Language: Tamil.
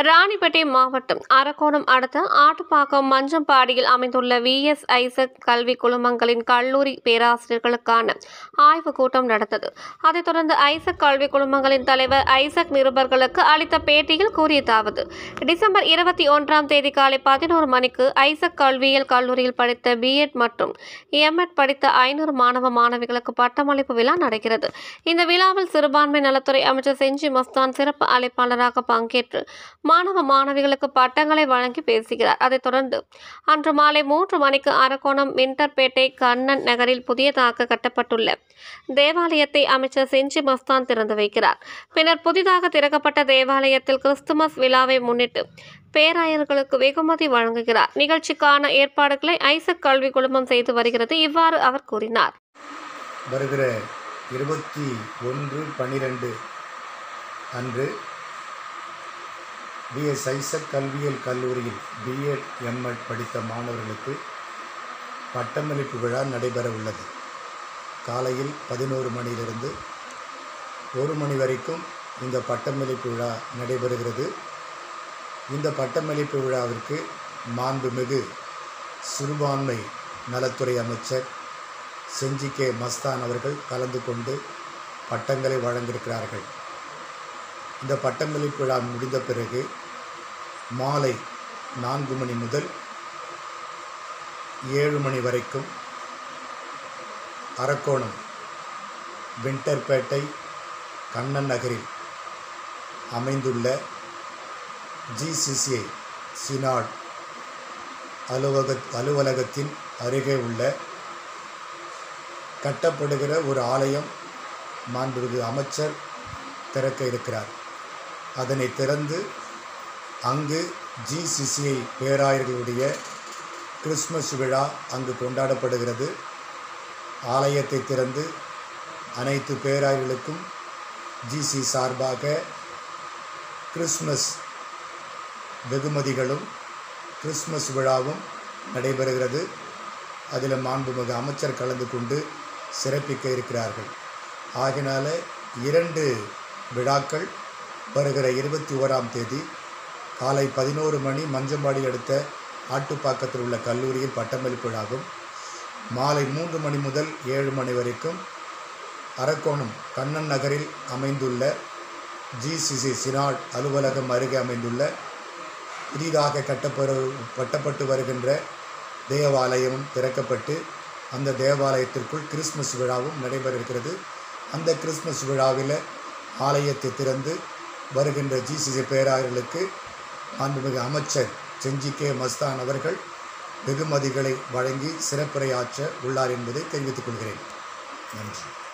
ராணிப்பேட்டை மாவட்டம் அரக்கோணம் அடுத்த ஆட்டுப்பாக்கம் மஞ்சம்பாடியில் அமைந்துள்ள விஎஸ் ஐசக் கல்வி குழுமங்களின் கல்லூரி பேராசிரியர்களுக்கான ஆய்வுக் கூட்டம் நடந்தது அதைத் தொடர்ந்து ஐசக் கல்வி குழுமங்களின் தலைவர் ஐசக் நிருபர்களுக்கு அளித்த பேட்டியில் கூறியதாவது டிசம்பர் இருபத்தி ஒன்றாம் தேதி காலை பதினோரு மணிக்கு ஐசக் கல்வியியல் கல்லூரியில் படித்த பிஎட் மற்றும் எம்எட் படித்த ஐநூறு மாணவ மாணவிகளுக்கு பட்டமளிப்பு விழா நடக்கிறது இந்த விழாவில் சிறுபான்மை நலத்துறை அமைச்சர் செஞ்சி மஸ்தான் சிறப்பு அழைப்பாளராக பங்கேற்று மாணவ மாணவிகளுக்கு பட்டங்களை வழங்கி பேசுகிறார் அதைத் தொடர்ந்து அன்று மாலை மூன்று மணிக்கு அரக்கோணம் விண்டர்பேட்டை கண்ணன் நகரில் புதியதாக கட்டப்பட்டுள்ள தேவாலயத்தை அமைச்சர் செஞ்சி மஸ்தான் திறந்து வைக்கிறார் பின்னர் புதிதாக திறக்கப்பட்ட தேவாலயத்தில் கிறிஸ்துமஸ் விழாவை முன்னிட்டு பேராயர்களுக்கு வெகுமதி வழங்குகிறார் நிகழ்ச்சிக்கான ஏற்பாடுகளை ஐசக் கல்வி குழுமம் செய்து வருகிறது இவ்வாறு அவர் கூறினார் வருகிற இருபத்தி ஒன்று பன்னிரெண்டு அன்று பிஎஸ் ஐசக் கல்வியியல் கல்லூரியில் பிஎட் எம்எட் படித்த மாணவர்களுக்கு பட்டமளிப்பு விழா நடைபெற உள்ளது காலையில் பதினோரு மணியிலிருந்து ஒரு மணி வரைக்கும் இந்த பட்டமளிப்பு விழா நடைபெறுகிறது இந்த பட்டமளிப்பு விழாவிற்கு மாண்புமிகு சிறுபான்மை நலத்துறை அமைச்சர் செஞ்சி கே மஸ்தான் அவர்கள் கலந்து கொண்டு பட்டங்களை வழங்கியிருக்கிறார்கள் இந்த பட்டமளிப்பு விழா முடிந்த பிறகு மாலை நான்கு மணி முதல் ஏழு மணி வரைக்கும் அரக்கோணம் விண்டர்பேட்டை கண்ணன் நகரில் அமைந்துள்ள ஜிசிசிஐ சினாட் அலுவலக அலுவலகத்தின் அருகே உள்ள கட்டப்படுகிற ஒரு ஆலயம் மாண்புமிகு அமைச்சர் திறக்க இருக்கிறார் அதனை திறந்து அங்கு ஜிசிசிஐ பேராயர்களுடைய கிறிஸ்மஸ் விழா அங்கு கொண்டாடப்படுகிறது ஆலயத்தை திறந்து அனைத்து பேராயர்களுக்கும் ஜிசி சார்பாக கிறிஸ்மஸ் வெகுமதிகளும் கிறிஸ்மஸ் விழாவும் நடைபெறுகிறது அதில் மாண்புமிகு அமைச்சர் கலந்து கொண்டு சிறப்பிக்க இருக்கிறார்கள் ஆகினால இரண்டு விழாக்கள் வருகிற இருபத்தி ஓராம் தேதி காலை பதினோரு மணி மஞ்சம்பாடி அடுத்த ஆட்டுப்பாக்கத்தில் உள்ள கல்லூரியில் பட்டமளிப்பு விழாவும் மாலை மூன்று மணி முதல் ஏழு மணி வரைக்கும் அரக்கோணம் கண்ணன் நகரில் அமைந்துள்ள ஜிசிசி சினாட் அலுவலகம் அருகே அமைந்துள்ள புதிதாக கட்டப்பெறு கட்டப்பட்டு வருகின்ற தேவாலயமும் திறக்கப்பட்டு அந்த தேவாலயத்திற்குள் கிறிஸ்மஸ் விழாவும் நடைபெற இருக்கிறது அந்த கிறிஸ்மஸ் விழாவில் ஆலயத்தை திறந்து வருகின்ற ஜிசிசி பேராயர்களுக்கு மாண்புமிகு அமைச்சர் செஞ்சி கே மஸ்தான் அவர்கள் வெகுமதிகளை வழங்கி சிறப்புரையாற்ற உள்ளார் என்பதை தெரிவித்துக் கொள்கிறேன் நன்றி